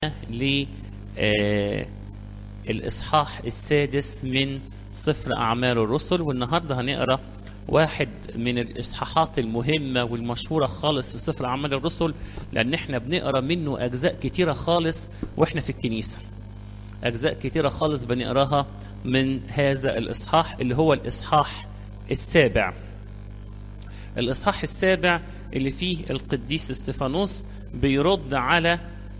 للإصحاح السادس من سفر أعمال الرسل والنهاردة هنقرأ واحد من الإصحاحات المهمة والمشهورة خالص في سفر أعمال الرسل لأن احنا بنقرأ منه أجزاء كتيرة خالص وإحنا في الكنيسة أجزاء كتيرة خالص بنقراها من هذا الإصحاح اللي هو الإصحاح السابع الإصحاح السابع اللي فيه القديس استفانوس بيرد على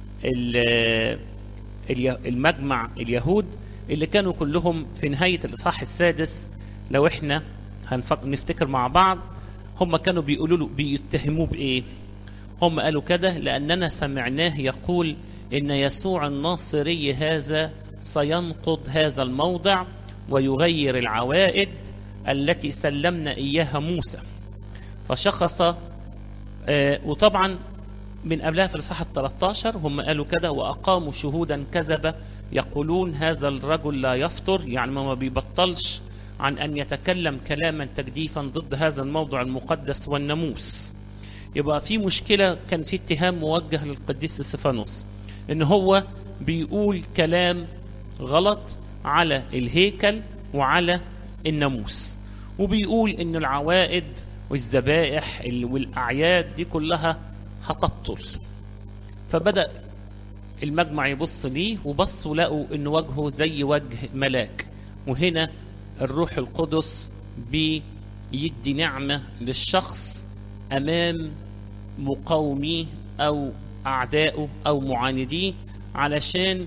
المجمع اليهود اللي كانوا كلهم في نهاية الإصحاح السادس لو احنا نفتكر مع بعض هم كانوا بيقولوا له بيتهموه بإيه هم قالوا كده لأننا سمعناه يقول إن يسوع الناصري هذا سينقض هذا الموضع ويغير العوائد التي سلمنا إياها موسى فشخص آه وطبعا من قبلها في الإصحاح ال 13 هم قالوا كده وأقاموا شهودا كذبة يقولون هذا الرجل لا يفطر يعني ما بيبطلش عن أن يتكلم كلاما تجديفا ضد هذا الموضوع المقدس والناموس يبقى في مشكلة كان في اتهام موجه للقديس استفانوس ان هو بيقول كلام غلط على الهيكل وعلى الناموس وبيقول ان العوائد والذبائح والاعياد دي كلها هتبطل فبدا المجمع يبص ليه وبصوا لقوا ان وجهه زي وجه ملاك وهنا الروح القدس بيدي نعمه للشخص امام مقاوميه او أعدائه أو معانديه علشان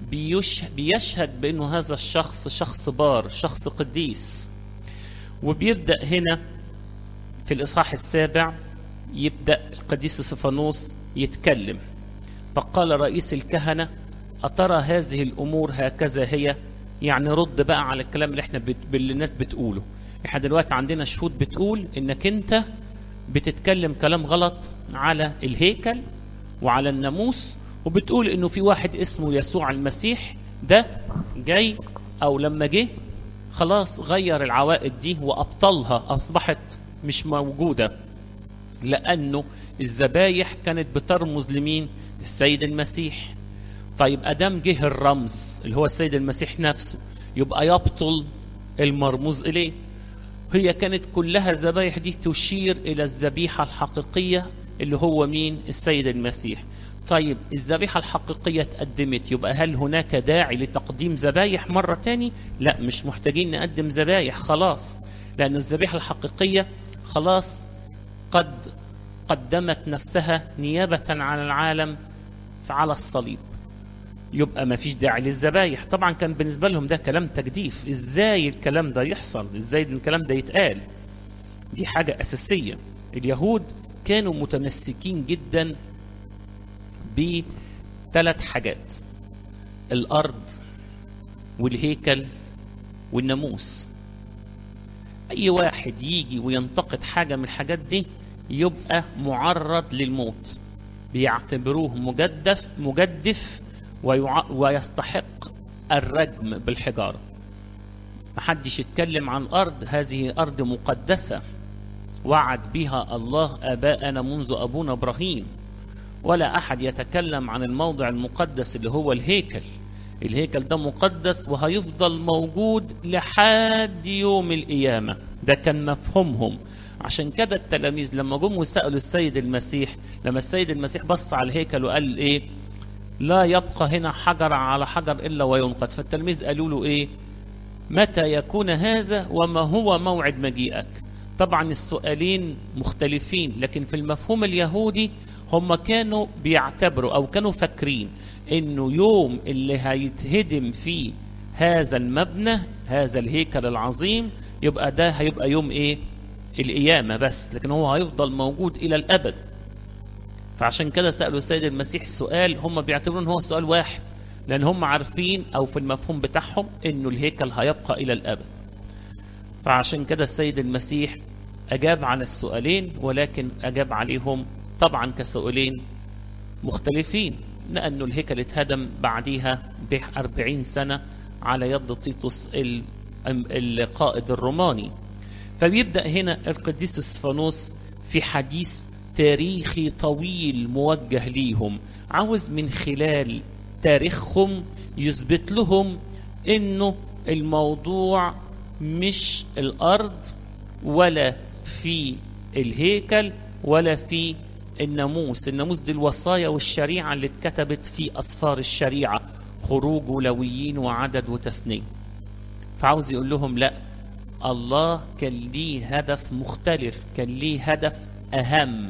بيشهد بأنه هذا الشخص شخص بار شخص قديس وبيبدأ هنا في الإصحاح السابع يبدأ القديس سفانوس يتكلم فقال رئيس الكهنة أترى هذه الأمور هكذا هي يعني رد بقى على الكلام اللي احنا بت... اللي الناس بتقوله احنا دلوقتي عندنا شهود بتقول انك انت بتتكلم كلام غلط على الهيكل وعلى الناموس وبتقول انه في واحد اسمه يسوع المسيح ده جاي او لما جه خلاص غير العوائد دي وابطلها اصبحت مش موجوده لانه الذبايح كانت بترمز لمين السيد المسيح طيب ادم جه الرمز اللي هو السيد المسيح نفسه يبقى يبطل المرموز اليه هي كانت كلها الذبايح دي تشير الى الذبيحه الحقيقيه اللي هو مين السيد المسيح طيب الذبيحة الحقيقية اتقدمت يبقى هل هناك داعي لتقديم ذبايح مرة تاني لا مش محتاجين نقدم ذبايح خلاص لأن الذبيحة الحقيقية خلاص قد قدمت نفسها نيابة عن العالم على الصليب يبقى ما فيش داعي للذبايح طبعا كان بالنسبة لهم ده كلام تجديف ازاي الكلام ده يحصل ازاي الكلام ده يتقال دي حاجة أساسية اليهود كانوا متمسكين جدا بثلاث حاجات الارض والهيكل والناموس اي واحد يجي وينتقد حاجه من الحاجات دي يبقى معرض للموت بيعتبروه مجدف مجدف ويع... ويستحق الرجم بالحجاره محدش يتكلم عن ارض هذه ارض مقدسه وعد بها الله آباءنا منذ أبونا إبراهيم ولا أحد يتكلم عن الموضع المقدس اللي هو الهيكل الهيكل ده مقدس وهيفضل موجود لحد يوم القيامة ده كان مفهومهم عشان كده التلاميذ لما جم وسألوا السيد المسيح لما السيد المسيح بص على الهيكل وقال ايه لا يبقى هنا حجر على حجر إلا وينقض فالتلاميذ قالوا له ايه متى يكون هذا وما هو موعد مجيئك طبعا السؤالين مختلفين لكن في المفهوم اليهودي هم كانوا بيعتبروا او كانوا فاكرين انه يوم اللي هيتهدم فيه هذا المبنى هذا الهيكل العظيم يبقى ده هيبقى يوم ايه القيامه بس لكن هو هيفضل موجود الى الابد فعشان كده سالوا السيد المسيح السؤال هم بيعتبرون ان هو سؤال واحد لان هم عارفين او في المفهوم بتاعهم انه الهيكل هيبقى الى الابد فعشان كده السيد المسيح أجاب على السؤالين ولكن أجاب عليهم طبعا كسؤالين مختلفين لأنه الهيكل اتهدم بعديها بأربعين سنة على يد تيتوس القائد الروماني فبيبدأ هنا القديس اسفانوس في حديث تاريخي طويل موجه ليهم عاوز من خلال تاريخهم يثبت لهم انه الموضوع مش الارض ولا في الهيكل ولا في الناموس الناموس دي الوصايا والشريعة اللي اتكتبت في أسفار الشريعة خروج ولويين وعدد وتثنية فعاوز يقول لهم لا الله كان ليه هدف مختلف كان ليه هدف أهم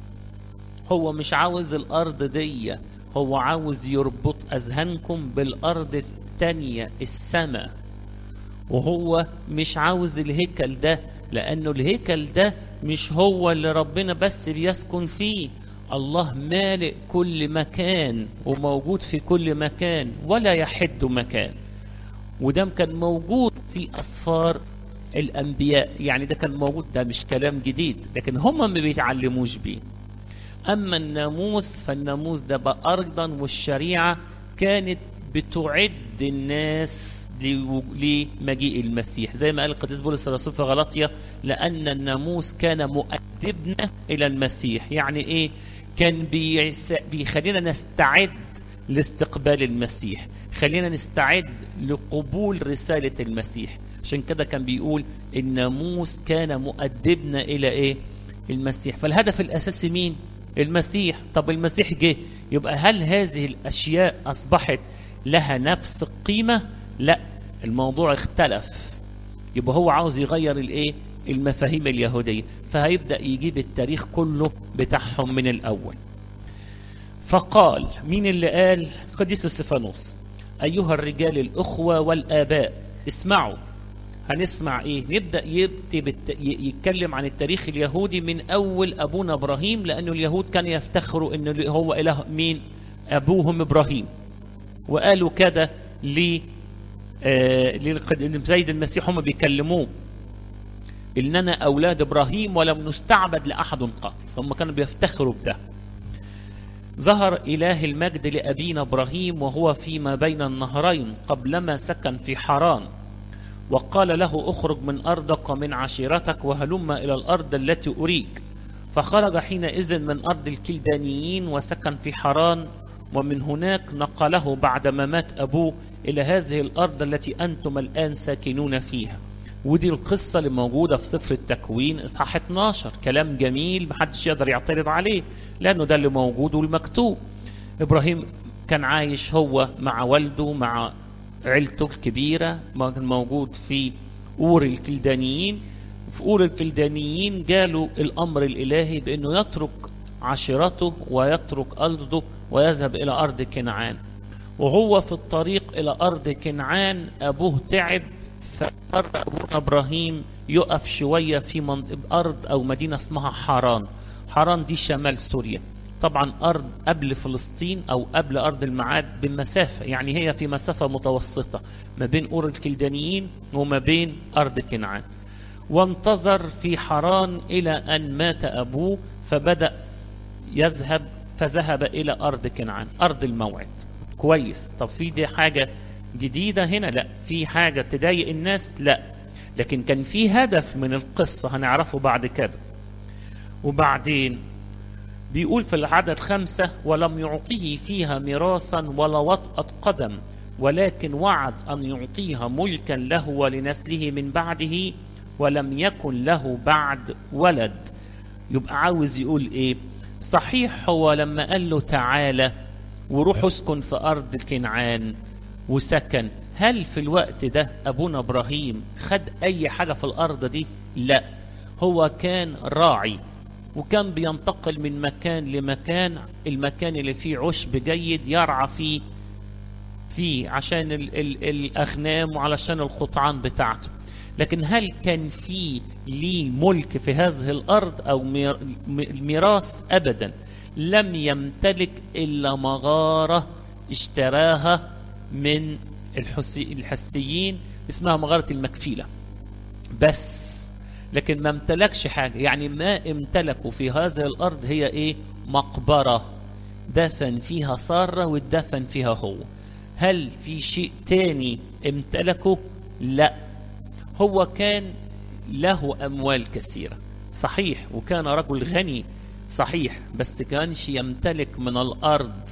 هو مش عاوز الأرض دي هو عاوز يربط أذهانكم بالأرض التانية السماء وهو مش عاوز الهيكل ده لأنه الهيكل ده مش هو اللي ربنا بس بيسكن فيه الله مالئ كل مكان وموجود في كل مكان ولا يحد مكان وده كان موجود في أسفار الأنبياء يعني ده كان موجود ده مش كلام جديد لكن هم ما بيتعلموش بيه أما الناموس فالناموس ده بقى أيضا والشريعة كانت بتعد الناس لمجيء المسيح زي ما قال القديس بولس الرسول في غلطية لأن الناموس كان مؤدبنا إلى المسيح يعني إيه كان بيس... بيخلينا نستعد لاستقبال المسيح خلينا نستعد لقبول رسالة المسيح عشان كده كان بيقول الناموس كان مؤدبنا إلى إيه المسيح فالهدف الأساسي مين المسيح طب المسيح جه يبقى هل هذه الأشياء أصبحت لها نفس القيمة لا الموضوع اختلف يبقى هو عاوز يغير الايه المفاهيم اليهودية فهيبدأ يجيب التاريخ كله بتاعهم من الأول فقال مين اللي قال قديس استفانوس أيها الرجال الأخوة والآباء اسمعوا هنسمع ايه نبدا يكتب الت... يتكلم عن التاريخ اليهودي من اول ابونا ابراهيم لانه اليهود كانوا يفتخروا ان هو اله مين ابوهم ابراهيم وقالوا كده ل آه زيد المسيح هم بيكلموه اننا اولاد ابراهيم ولم نستعبد لاحد قط هم كانوا بيفتخروا بده ظهر اله المجد لابينا ابراهيم وهو فيما بين النهرين قبلما سكن في حران وقال له اخرج من ارضك ومن عشيرتك وهلم الى الارض التي اريك فخرج حينئذ من ارض الكلدانيين وسكن في حران ومن هناك نقله بعدما مات ابوه الى هذه الارض التي انتم الان ساكنون فيها ودي القصة اللي موجودة في سفر التكوين إصحاح 12 كلام جميل محدش يقدر يعترض عليه لأنه ده اللي موجود والمكتوب إبراهيم كان عايش هو مع والده مع عيلته الكبيرة كان موجود في أور الكلدانيين في أور الكلدانيين جاله الأمر الإلهي بأنه يترك عشيرته ويترك أرضه ويذهب إلى أرض كنعان وهو في الطريق إلى أرض كنعان أبوه تعب فاضطر أبونا إبراهيم يقف شوية في أرض أو مدينة اسمها حران حران دي شمال سوريا طبعا أرض قبل فلسطين أو قبل أرض المعاد بمسافة يعني هي في مسافة متوسطة ما بين أور الكلدانيين وما بين أرض كنعان وانتظر في حران إلى أن مات أبوه فبدأ يذهب فذهب إلى أرض كنعان أرض الموعد كويس طب في دي حاجة جديدة هنا لا في حاجة تضايق الناس لا لكن كان في هدف من القصة هنعرفه بعد كده وبعدين بيقول في العدد خمسة ولم يعطيه فيها ميراثا ولا وطأة قدم ولكن وعد أن يعطيها ملكا له ولنسله من بعده ولم يكن له بعد ولد يبقى عاوز يقول ايه صحيح هو لما قال له تعالى وروح اسكن في أرض كنعان وسكن هل في الوقت ده أبونا إبراهيم خد أي حاجة في الأرض دي لا هو كان راعي وكان بينتقل من مكان لمكان المكان اللي فيه عشب جيد يرعى فيه فيه عشان ال ال الأغنام وعلشان القطعان بتاعته لكن هل كان في ليه ملك في هذه الأرض أو ميراث أبدا لم يمتلك إلا مغارة اشتراها من الحسي الحسيين اسمها مغارة المكفيلة بس لكن ما امتلكش حاجة يعني ما امتلكوا في هذه الأرض هي إيه مقبرة دفن فيها سارة والدفن فيها هو هل في شيء تاني امتلكه لا هو كان له أموال كثيرة صحيح وكان رجل غني صحيح بس كانش يمتلك من الأرض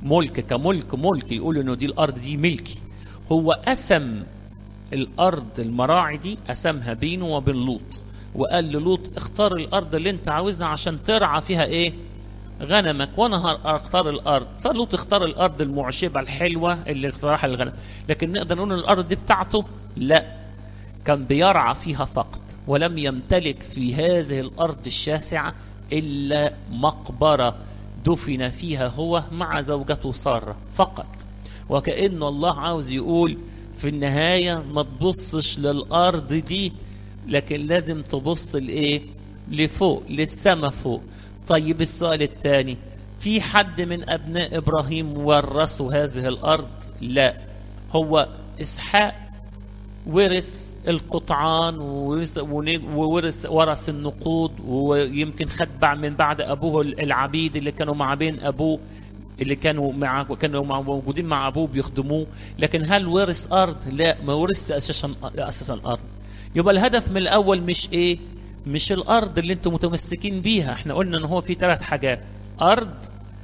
ملك كملك ملك يقول انه دي الارض دي ملكي هو قسم الارض المراعي دي قسمها بينه وبين لوط وقال للوط اختار الارض اللي انت عاوزها عشان ترعى فيها ايه غنمك وانا اختار الارض فلوط اختار الارض المعشبه الحلوه اللي اختارها للغنم لكن نقدر نقول ان الارض دي بتاعته لا كان بيرعى فيها فقط ولم يمتلك في هذه الارض الشاسعه الا مقبره دفن فيها هو مع زوجته ساره فقط وكأن الله عاوز يقول في النهايه ما تبصش للارض دي لكن لازم تبص لايه لفوق للسما فوق طيب السؤال الثاني في حد من ابناء ابراهيم ورثوا هذه الارض لا هو اسحاق ورث القطعان وورث ورث النقود ويمكن خد من بعد ابوه العبيد اللي كانوا مع بين ابوه اللي كانوا مع كانوا موجودين مع ابوه بيخدموه لكن هل ورث ارض لا ما ورث اساسا اساسا ارض يبقى الهدف من الاول مش ايه مش الارض اللي انتم متمسكين بيها احنا قلنا ان هو في ثلاث حاجات ارض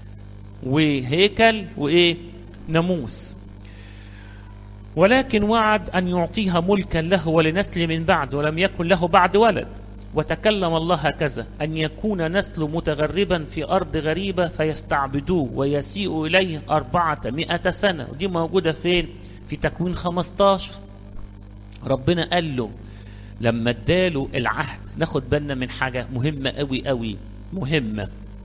وهيكل وايه ناموس ولكن وعد ان يعطيها ملكا له ولنسل من بعد ولم يكن له بعد ولد وتكلم الله هكذا أن يكون نسل متغربا في أرض غريبة فيستعبدوه ويسيء إليه أربعة مئة سنة ودي موجودة فين في تكوين 15 ربنا قال له لما اداله العهد ناخد بالنا من حاجة مهمة قوي قوي مهمة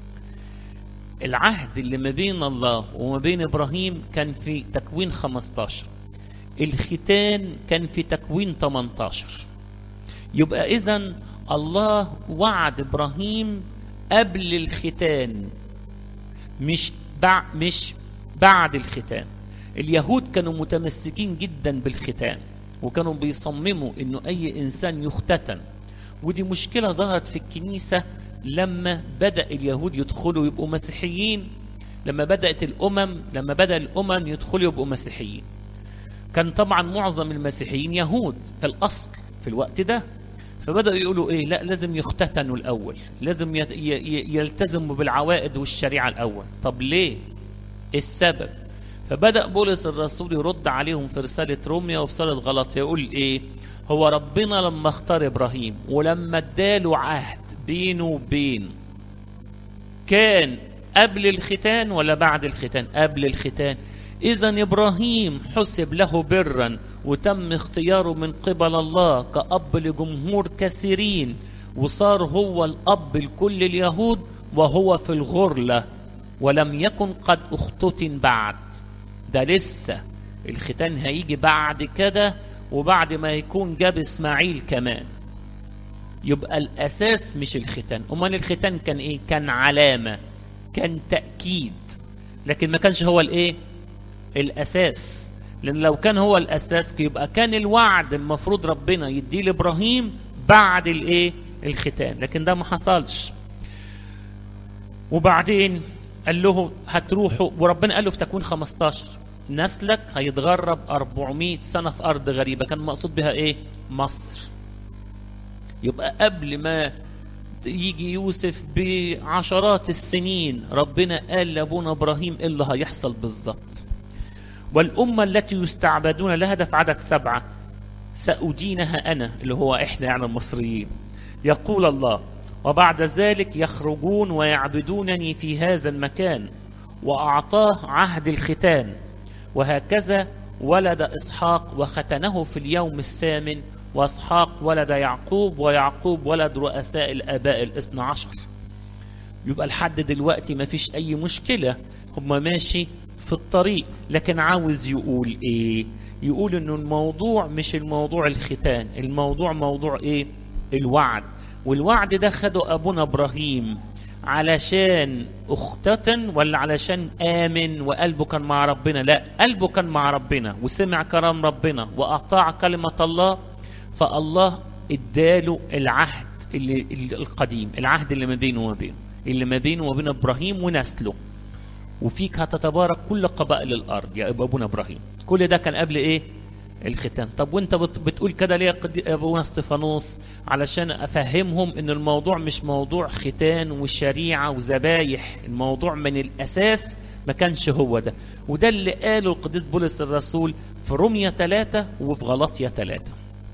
العهد اللي ما بين الله وما بين إبراهيم كان في تكوين 15 الختان كان في تكوين 18 يبقى إذا الله وعد إبراهيم قبل الختان مش بع مش بعد الختان اليهود كانوا متمسكين جدا بالختان وكانوا بيصمموا انه اي انسان يختتن ودي مشكله ظهرت في الكنيسه لما بدا اليهود يدخلوا يبقوا مسيحيين لما بدات الامم لما بدا الامم يدخلوا يبقوا مسيحيين كان طبعا معظم المسيحيين يهود في الاصل في الوقت ده فبداوا يقولوا ايه لا لازم يختتنوا الاول لازم يلتزموا بالعوائد والشريعه الاول طب ليه السبب فبدأ بولس الرسول يرد عليهم في رسالة روميا وفي رسالة غلط يقول إيه هو ربنا لما اختار إبراهيم ولما اداله عهد بينه وبين كان قبل الختان ولا بعد الختان قبل الختان إذا إبراهيم حسب له برا وتم اختياره من قبل الله كأب لجمهور كثيرين وصار هو الأب لكل اليهود وهو في الغرلة ولم يكن قد اختتن بعد ده لسه الختان هيجي بعد كده وبعد ما يكون جاب اسماعيل كمان يبقى الاساس مش الختان امال الختان كان ايه كان علامه كان تاكيد لكن ما كانش هو الايه الاساس لان لو كان هو الاساس يبقى كان الوعد المفروض ربنا يديه لابراهيم بعد الايه الختان لكن ده ما حصلش وبعدين قال له هتروحوا وربنا قال له في تكوين 15 نسلك هيتغرب 400 سنة في أرض غريبة كان مقصود بها إيه؟ مصر يبقى قبل ما يجي يوسف بعشرات السنين ربنا قال لأبونا إبراهيم إيه اللي هيحصل بالظبط والأمة التي يستعبدون لها ده في عدد سبعة سأدينها أنا اللي هو إحنا يعني المصريين يقول الله وبعد ذلك يخرجون ويعبدونني في هذا المكان وأعطاه عهد الختان وهكذا ولد إسحاق وختنه في اليوم الثامن وإسحاق ولد يعقوب ويعقوب ولد رؤساء الآباء الاثنى عشر يبقى لحد دلوقتي ما فيش أي مشكلة هم ماشي في الطريق لكن عاوز يقول إيه يقول إنه الموضوع مش الموضوع الختان الموضوع موضوع إيه الوعد والوعد ده خده أبونا إبراهيم علشان اختتن ولا علشان آمن وقلبه كان مع ربنا لا قلبه كان مع ربنا وسمع كلام ربنا وأطاع كلمة الله فالله اداله العهد اللي القديم العهد اللي ما بينه وما بينه اللي ما بينه وبين ابراهيم ونسله وفيك هتتبارك كل قبائل الارض يا ابونا ابراهيم كل ده كان قبل ايه الختان طب وانت بتقول كده ليه يا ابونا استفانوس علشان افهمهم ان الموضوع مش موضوع ختان وشريعه وذبايح الموضوع من الاساس ما كانش هو ده وده اللي قاله القديس بولس الرسول في رومية ثلاثة وفي غلطية ثلاثة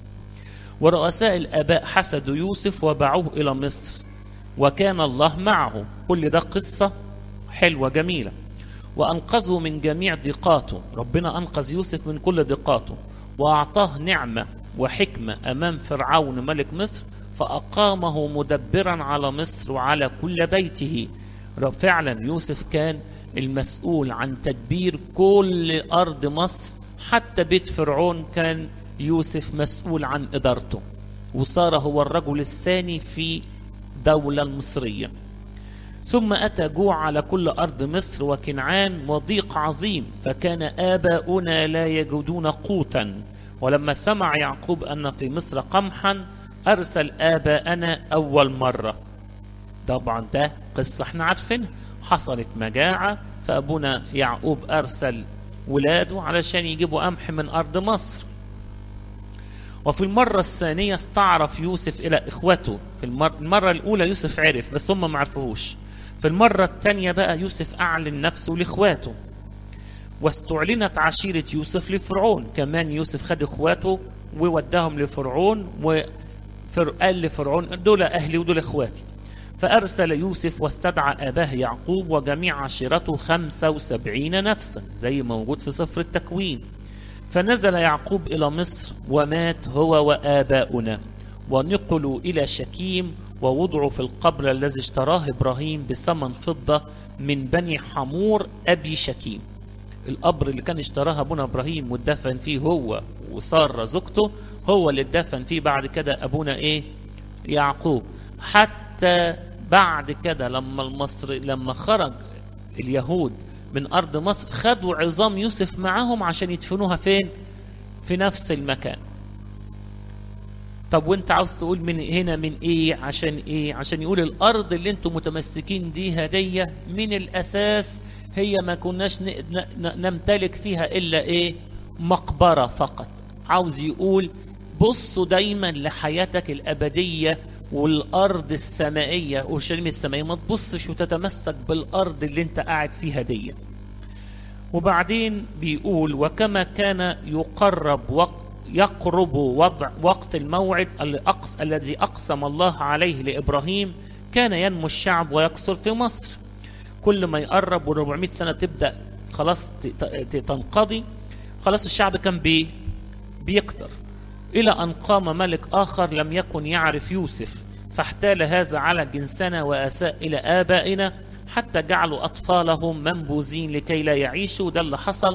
ورؤساء الآباء حسدوا يوسف وباعوه إلى مصر وكان الله معه كل ده قصة حلوة جميلة وأنقذوا من جميع ضيقاته ربنا أنقذ يوسف من كل ضيقاته وأعطاه نعمة وحكمة أمام فرعون ملك مصر فأقامه مدبرا على مصر وعلى كل بيته فعلا يوسف كان المسؤول عن تدبير كل أرض مصر حتى بيت فرعون كان يوسف مسؤول عن إدارته وصار هو الرجل الثاني في دولة المصرية ثم أتى جوع على كل أرض مصر وكنعان وضيق عظيم فكان آباؤنا لا يجدون قوتا ولما سمع يعقوب أن في مصر قمحا أرسل آباءنا أول مرة طبعا ده قصة احنا عارفينها حصلت مجاعة فأبونا يعقوب أرسل ولاده علشان يجيبوا قمح من أرض مصر وفي المرة الثانية استعرف يوسف إلى إخوته في المر... المرة الأولى يوسف عرف بس هم ما عرفوهوش في المرة الثانية بقى يوسف أعلن نفسه لإخواته واستعلنت عشيرة يوسف لفرعون كمان يوسف خد إخواته ووداهم لفرعون وقال لفرعون دول أهلي ودول إخواتي فأرسل يوسف واستدعى أباه يعقوب وجميع عشيرته خمسة وسبعين نفسا زي موجود في سفر التكوين فنزل يعقوب إلى مصر ومات هو وآباؤنا ونقلوا إلى شكيم ووضعوا في القبر الذي اشتراه إبراهيم بثمن فضة من بني حمور أبي شكيم القبر اللي كان اشتراها أبونا إبراهيم واتدفن فيه هو وسارة زوجته هو اللي اتدفن فيه بعد كده أبونا إيه يعقوب حتى بعد كده لما المصري لما خرج اليهود من أرض مصر خدوا عظام يوسف معاهم عشان يدفنوها فين في نفس المكان طب وانت عاوز تقول من هنا من ايه عشان ايه عشان يقول الارض اللي انتم متمسكين دي هدية من الاساس هي ما كناش نمتلك فيها الا ايه مقبرة فقط عاوز يقول بصوا دايما لحياتك الابدية والارض السمائية اورشليم السمائية ما تبصش وتتمسك بالارض اللي انت قاعد فيها دي وبعدين بيقول وكما كان يقرب وقت يقرب وضع وقت الموعد الذي أقسم الله عليه لإبراهيم كان ينمو الشعب ويكثر في مصر كل ما يقرب و400 سنة تبدأ خلاص تنقضي خلاص الشعب كان بي بيكتر إلى أن قام ملك آخر لم يكن يعرف يوسف فاحتال هذا على جنسنا وأساء إلى آبائنا حتى جعلوا أطفالهم منبوذين لكي لا يعيشوا ده اللي حصل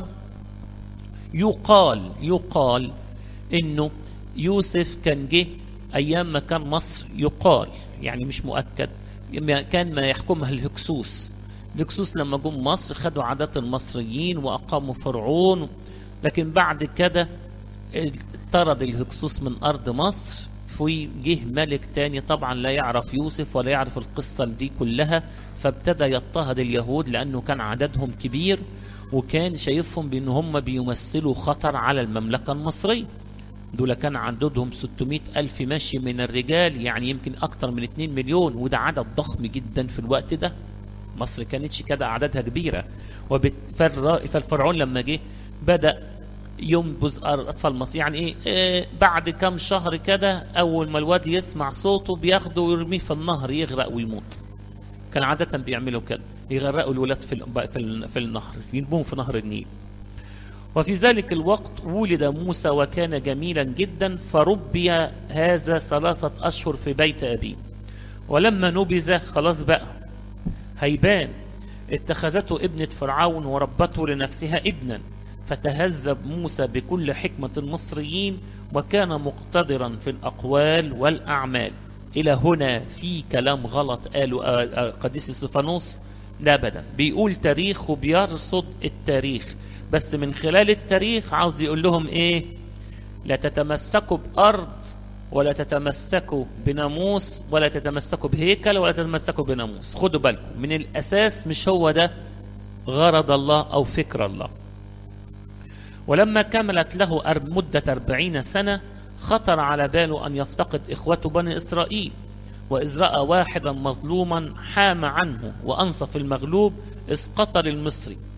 يقال يقال انه يوسف كان جه ايام ما كان مصر يقال يعني مش مؤكد كان ما يحكمها الهكسوس الهكسوس لما جم مصر خدوا عادات المصريين واقاموا فرعون لكن بعد كده طرد الهكسوس من ارض مصر في جه ملك تاني طبعا لا يعرف يوسف ولا يعرف القصة دي كلها فابتدى يضطهد اليهود لأنه كان عددهم كبير وكان شايفهم بأن هم بيمثلوا خطر على المملكة المصرية دول كان عددهم 600 ألف ماشي من الرجال يعني يمكن أكتر من 2 مليون وده عدد ضخم جدا في الوقت ده مصر كانتش كده أعدادها كبيرة وبت... فالفرعون لما جه بدأ ينبذ أطفال مصر يعني إيه, إيه بعد كم شهر كده أول ما الواد يسمع صوته بياخده ويرميه في النهر يغرق ويموت كان عادة بيعملوا كده يغرقوا الولاد في في, في النهر يرموهم في نهر النيل وفي ذلك الوقت ولد موسى وكان جميلا جدا فربي هذا ثلاثة أشهر في بيت أبيه ولما نبذ خلاص بقى هيبان اتخذته ابنة فرعون وربته لنفسها ابنا فتهذب موسى بكل حكمة المصريين وكان مقتدرا في الأقوال والأعمال إلى هنا في كلام غلط قاله قديس استفانوس لا أبدا بيقول تاريخ وبيرصد التاريخ بس من خلال التاريخ عاوز يقول لهم ايه لا تتمسكوا بارض ولا تتمسكوا بناموس ولا تتمسكوا بهيكل ولا تتمسكوا بناموس خدوا بالكم من الاساس مش هو ده غرض الله او فكر الله ولما كملت له مدة أربعين سنة خطر على باله أن يفتقد إخوته بني إسرائيل وإذ رأى واحدا مظلوما حام عنه وأنصف المغلوب إذ قتل المصري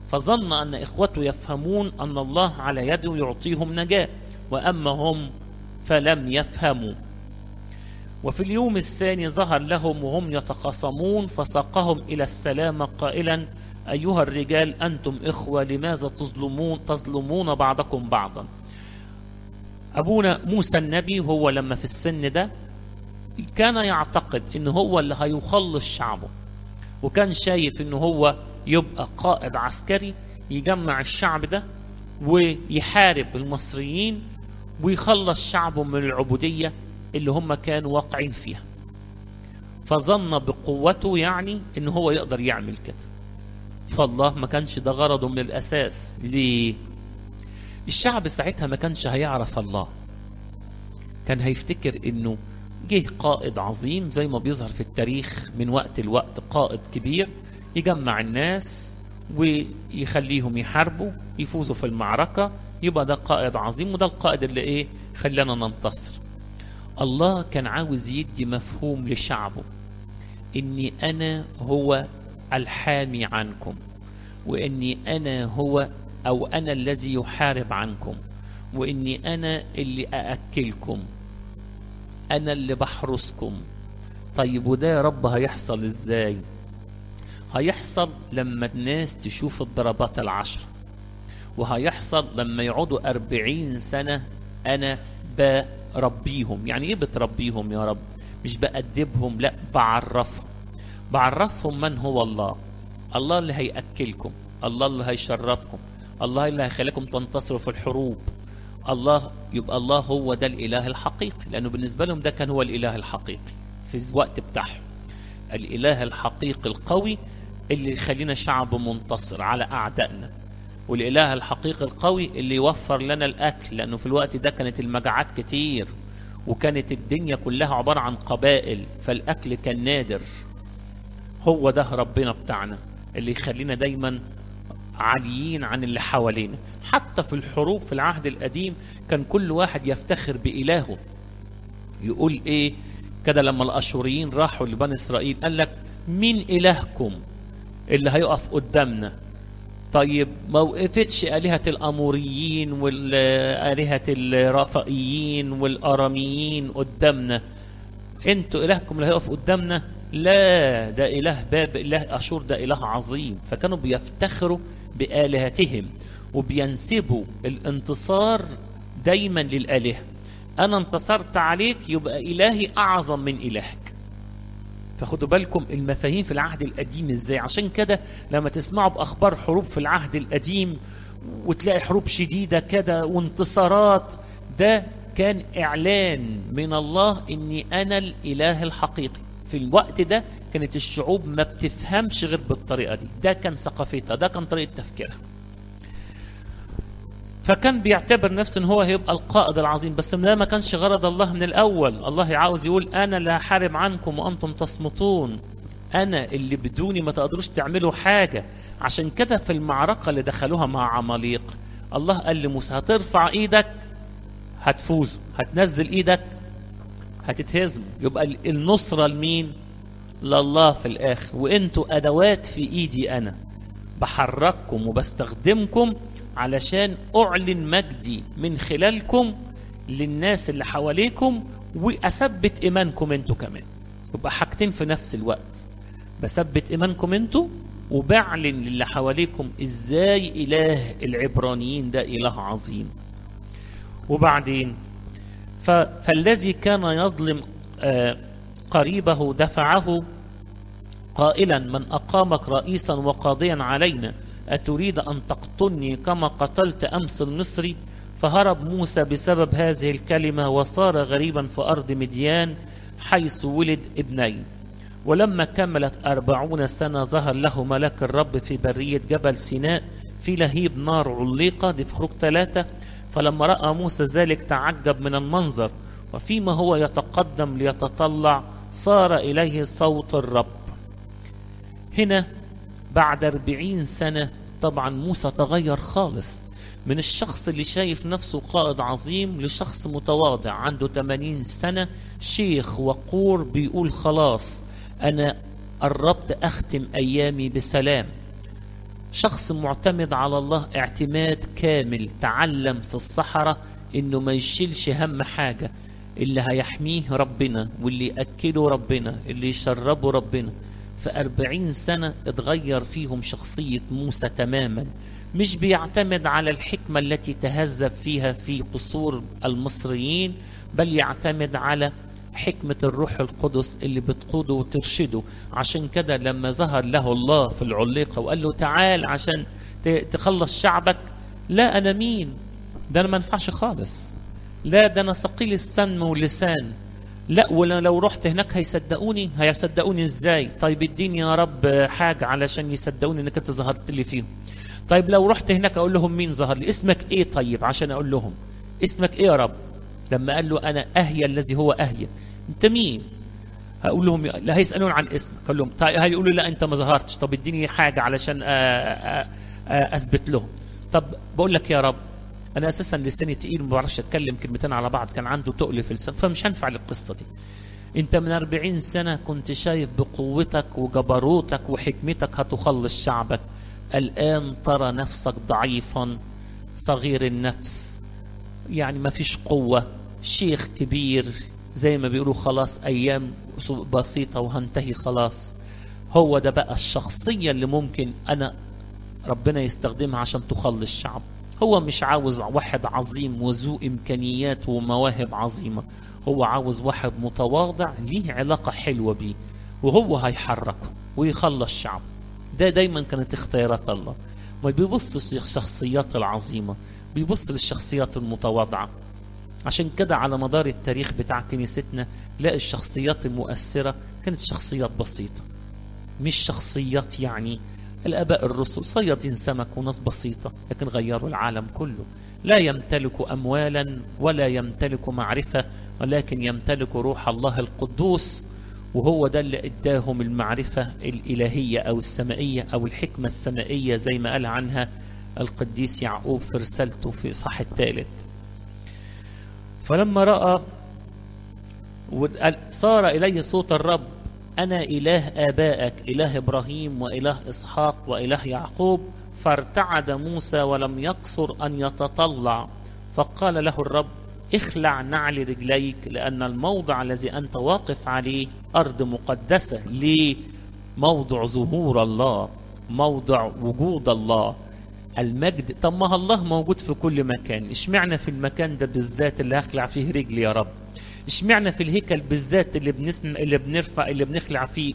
فظن أن إخوته يفهمون أن الله على يده يعطيهم نجاة وأما هم فلم يفهموا وفي اليوم الثاني ظهر لهم وهم يتخاصمون فساقهم إلى السلامة قائلا أيها الرجال أنتم إخوة لماذا تظلمون تظلمون بعضكم بعضا أبونا موسى النبي هو لما في السن ده كان يعتقد ان هو اللي هيخلص شعبه وكان شايف ان هو يبقى قائد عسكري يجمع الشعب ده ويحارب المصريين ويخلص شعبه من العبودية اللي هم كانوا واقعين فيها فظن بقوته يعني ان هو يقدر يعمل كده فالله ما كانش ده غرضه من الاساس ليه الشعب ساعتها ما كانش هيعرف الله كان هيفتكر انه جه قائد عظيم زي ما بيظهر في التاريخ من وقت لوقت قائد كبير يجمع الناس ويخليهم يحاربوا يفوزوا في المعركة يبقى ده قائد عظيم وده القائد اللي ايه خلانا ننتصر الله كان عاوز يدي مفهوم لشعبه اني انا هو الحامي عنكم واني انا هو او انا الذي يحارب عنكم واني انا اللي ااكلكم انا اللي بحرسكم طيب وده يا رب هيحصل ازاي هيحصل لما الناس تشوف الضربات العشر وهيحصل لما يقعدوا أربعين سنة أنا بربيهم يعني إيه بتربيهم يا رب مش بأدبهم لا بعرفهم بعرفهم من هو الله الله اللي هيأكلكم الله اللي هيشربكم الله اللي هيخليكم تنتصروا في الحروب الله يبقى الله هو ده الإله الحقيقي لأنه بالنسبة لهم ده كان هو الإله الحقيقي في الوقت بتاعهم الإله الحقيقي القوي اللي يخلينا شعب منتصر على أعدائنا والإله الحقيقي القوي اللي يوفر لنا الأكل لأنه في الوقت ده كانت المجاعات كتير وكانت الدنيا كلها عبارة عن قبائل فالأكل كان نادر هو ده ربنا بتاعنا اللي يخلينا دايما عاليين عن اللي حوالينا حتى في الحروب في العهد القديم كان كل واحد يفتخر بإلهه يقول إيه كده لما الأشوريين راحوا لبني إسرائيل قال لك مين إلهكم اللي هيقف قدامنا طيب ما وقفتش آلهة الأموريين والآلهة الرافائيين والأراميين قدامنا انتوا إلهكم اللي هيقف قدامنا لا ده إله باب إله أشور ده إله عظيم فكانوا بيفتخروا بآلهتهم وبينسبوا الانتصار دايما للآلهة أنا انتصرت عليك يبقى إلهي أعظم من إلهك فخدوا بالكم المفاهيم في العهد القديم ازاي عشان كده لما تسمعوا بأخبار حروب في العهد القديم وتلاقي حروب شديدة كده وانتصارات ده كان إعلان من الله إني أنا الإله الحقيقي في الوقت ده كانت الشعوب ما بتفهمش غير بالطريقة دي ده كان ثقافتها ده كان طريقة تفكيرها فكان بيعتبر نفسه ان هو هيبقى القائد العظيم بس ده ما كانش غرض الله من الاول الله عاوز يقول انا لا حارب عنكم وانتم تصمتون انا اللي بدوني ما تقدروش تعملوا حاجة عشان كده في المعركة اللي دخلوها مع عماليق الله قال لموسى هترفع ايدك هتفوزوا هتنزل ايدك هتتهزموا يبقى النصرة لمين لله في الاخر وانتوا ادوات في ايدي انا بحرككم وبستخدمكم علشان أعلن مجدي من خلالكم للناس اللي حواليكم وأثبت إيمانكم أنتوا كمان يبقى حاجتين في نفس الوقت بثبت إيمانكم أنتوا وبعلن للي حواليكم إزاي إله العبرانيين ده إله عظيم وبعدين ف... فالذي كان يظلم آه قريبه دفعه قائلا من أقامك رئيسا وقاضيا علينا أتريد أن تقتلني كما قتلت أمس المصري فهرب موسى بسبب هذه الكلمة وصار غريبا في أرض مديان حيث ولد ابنين ولما كملت أربعون سنة ظهر له ملك الرب في برية جبل سيناء في لهيب نار عليقة دي في خروج ثلاثة فلما رأى موسى ذلك تعجب من المنظر وفيما هو يتقدم ليتطلع صار إليه صوت الرب هنا بعد أربعين سنة طبعا موسى تغير خالص من الشخص اللي شايف نفسه قائد عظيم لشخص متواضع عنده 80 سنة شيخ وقور بيقول خلاص أنا قربت أختم أيامي بسلام شخص معتمد على الله اعتماد كامل تعلم في الصحراء انه ما يشيلش هم حاجة اللي هيحميه ربنا واللي يأكله ربنا اللي يشربه ربنا في أربعين سنة اتغير فيهم شخصية موسى تماما مش بيعتمد على الحكمة التي تهذب فيها في قصور المصريين بل يعتمد على حكمة الروح القدس اللي بتقوده وترشده عشان كده لما ظهر له الله في العليقة وقال له تعال عشان تخلص شعبك لا أنا مين ده أنا ما ينفعش خالص لا ده أنا ثقيل السن واللسان لا ولا لو رحت هناك هيصدقوني هيصدقوني ازاي طيب اديني يا رب حاجة علشان يصدقوني انك انت ظهرت لي فيهم طيب لو رحت هناك اقول لهم مين ظهر لي اسمك ايه طيب عشان اقول لهم اسمك ايه يا رب لما قال له انا اهيا الذي هو اهيا انت مين هقول لهم لا هيسالون عن اسمك قال لهم طيب هيقولوا لا انت ما ظهرتش طب اديني حاجه علشان اثبت لهم طب بقول لك يا رب انا اساسا لساني تقيل ما بعرفش اتكلم كلمتين على بعض كان عنده تقل في اللسان فمش هنفع للقصه دي انت من أربعين سنة كنت شايف بقوتك وجبروتك وحكمتك هتخلص شعبك الآن ترى نفسك ضعيفا صغير النفس يعني ما فيش قوة شيخ كبير زي ما بيقولوا خلاص أيام بسيطة وهنتهي خلاص هو ده بقى الشخصية اللي ممكن أنا ربنا يستخدمها عشان تخلص الشعب هو مش عاوز واحد عظيم وذو إمكانيات ومواهب عظيمة هو عاوز واحد متواضع ليه علاقة حلوة بيه وهو هيحركه ويخلص شعب ده دايما كانت اختيارات الله ما بيبص للشخصيات العظيمة بيبص للشخصيات المتواضعة عشان كده على مدار التاريخ بتاع كنيستنا لا الشخصيات المؤثرة كانت شخصيات بسيطة مش شخصيات يعني الآباء الرسل صيادين سمك وناس بسيطة لكن غيروا العالم كله لا يمتلك أموالا ولا يمتلك معرفة ولكن يمتلك روح الله القدوس وهو ده اللي اداهم المعرفة الإلهية أو السمائية أو الحكمة السمائية زي ما قال عنها القديس يعقوب في رسالته في إصحاح الثالث فلما رأى صار إليه صوت الرب أنا إله آبائك إله إبراهيم وإله إسحاق وإله يعقوب فارتعد موسى ولم يقصر أن يتطلع فقال له الرب اخلع نعل رجليك لأن الموضع الذي أنت واقف عليه أرض مقدسة ليه؟ موضع ظهور الله موضع وجود الله المجد طب ما الله موجود في كل مكان اشمعنى في المكان ده بالذات اللي هخلع فيه رجلي يا رب اشمعنى في الهيكل بالذات اللي بنسمع اللي بنرفع اللي بنخلع فيه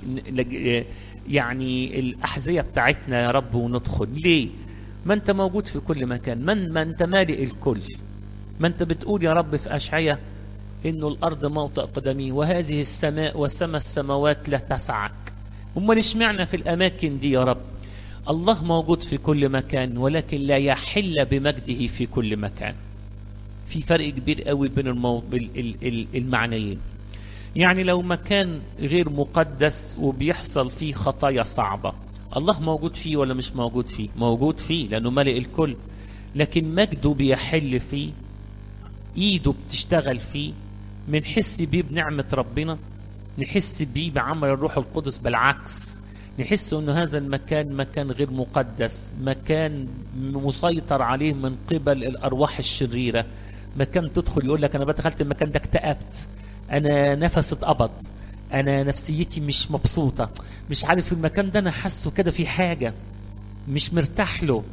يعني الأحذية بتاعتنا يا رب وندخل ليه ما انت موجود في كل مكان من ما انت مالئ الكل ما انت بتقول يا رب في أشعية إنه الأرض موطئ قدمي وهذه السماء وسما السماوات لا تسعك امال اشمعنى في الأماكن دي يا رب الله موجود في كل مكان ولكن لا يحل بمجده في كل مكان في فرق كبير قوي بين المو... المعنيين يعني لو مكان غير مقدس وبيحصل فيه خطايا صعبة الله موجود فيه ولا مش موجود فيه موجود فيه لأنه ملئ الكل لكن مجده بيحل فيه ايده بتشتغل فيه بنحس بيه بنعمة ربنا نحس بيه بعمل الروح القدس بالعكس نحس انه هذا المكان مكان غير مقدس مكان مسيطر عليه من قبل الارواح الشريره مكان تدخل يقول لك انا دخلت المكان ده اكتئبت انا نفسي اتقبض انا نفسيتي مش مبسوطه مش عارف المكان ده انا حاسه كده في حاجه مش مرتاح له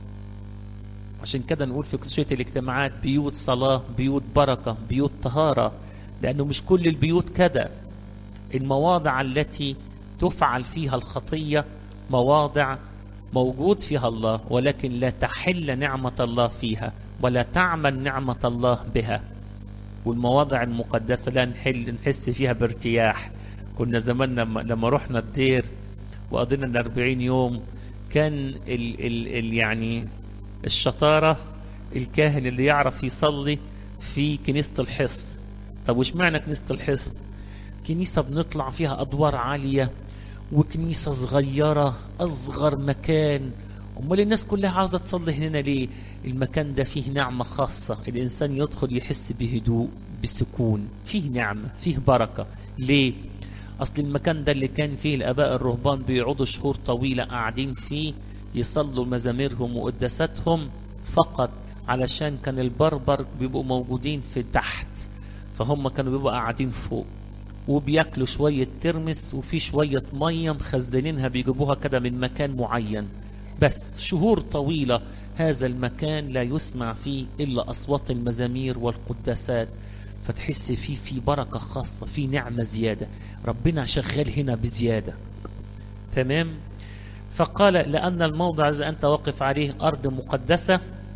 عشان كده نقول في كسوية الاجتماعات بيوت صلاة بيوت بركة بيوت طهارة لأنه مش كل البيوت كده المواضع التي تفعل فيها الخطية مواضع موجود فيها الله ولكن لا تحل نعمة الله فيها ولا تعمل نعمة الله بها والمواضع المقدسة لا نحل نحس فيها بارتياح كنا زمان لما, لما رحنا الدير وقضينا الأربعين يوم كان ال ال ال يعني الشطارة الكاهن اللي يعرف يصلي في كنيسة الحصن طب وش معنى كنيسة الحصن كنيسة بنطلع فيها أدوار عالية وكنيسة صغيرة أصغر مكان أمال الناس كلها عاوزة تصلي هنا ليه المكان ده فيه نعمة خاصة الإنسان يدخل يحس بهدوء بسكون فيه نعمة فيه بركة ليه أصل المكان ده اللي كان فيه الآباء الرهبان بيقعدوا شهور طويلة قاعدين فيه يصلوا مزاميرهم وقداساتهم فقط علشان كان البربر بيبقوا موجودين في تحت فهم كانوا بيبقوا قاعدين فوق وبياكلوا شوية ترمس وفي شوية مية مخزنينها بيجيبوها كده من مكان معين بس شهور طويلة هذا المكان لا يسمع فيه إلا أصوات المزامير والقداسات فتحس فيه في بركة خاصة في نعمة زيادة ربنا شغال هنا بزيادة تمام فقال لأن الموضع الذي أنت واقف عليه أرض مقدسة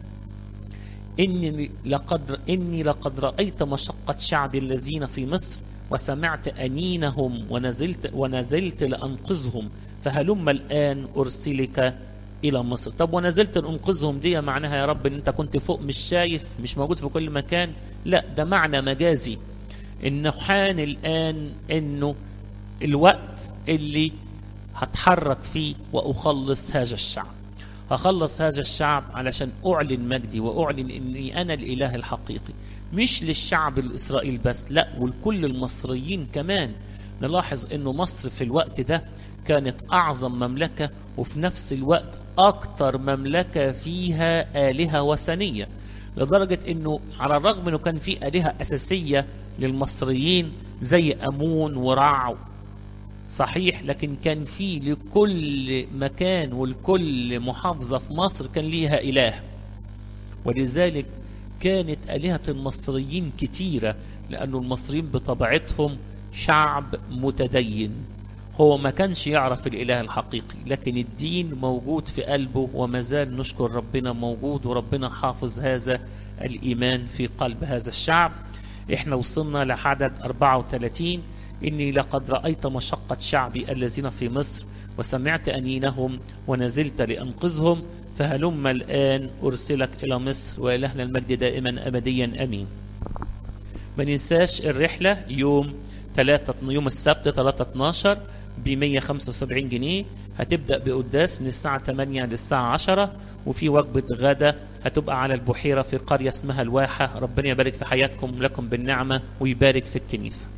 إني لقد إني لقد رأيت مشقة شعبي الذين في مصر وسمعت أنينهم ونزلت ونزلت لأنقذهم فهلم الآن أرسلك إلى مصر طب ونزلت لأنقذهم دي معناها يا رب إن أنت كنت فوق مش شايف مش موجود في كل مكان لا ده معنى مجازي إنه حان الآن إنه الوقت اللي هتحرك فيه وأخلص هذا الشعب هخلص هذا الشعب علشان أعلن مجدي وأعلن إني أنا الإله الحقيقي مش للشعب الإسرائيل بس لا ولكل المصريين كمان نلاحظ أنه مصر في الوقت ده كانت أعظم مملكة وفي نفس الوقت أكتر مملكة فيها آلهة وثنية لدرجة أنه على الرغم أنه كان في آلهة أساسية للمصريين زي أمون ورع صحيح لكن كان في لكل مكان ولكل محافظة في مصر كان ليها إله ولذلك كانت آلهة المصريين كتيرة لأن المصريين بطبيعتهم شعب متدين هو ما كانش يعرف الإله الحقيقي لكن الدين موجود في قلبه وما زال نشكر ربنا موجود وربنا حافظ هذا الإيمان في قلب هذا الشعب احنا وصلنا لعدد 34 إني لقد رأيت مشقة شعبي الذين في مصر وسمعت أنينهم ونزلت لأنقذهم فهلم الآن أرسلك إلى مصر وإلهنا المجد دائما أبديا أمين ما ننساش الرحلة يوم 3 يوم السبت 3 12 ب 175 جنيه هتبدأ بقداس من الساعة 8 للساعة 10 وفي وجبة غدا هتبقى على البحيرة في قرية اسمها الواحة ربنا يبارك في حياتكم لكم بالنعمة ويبارك في الكنيسة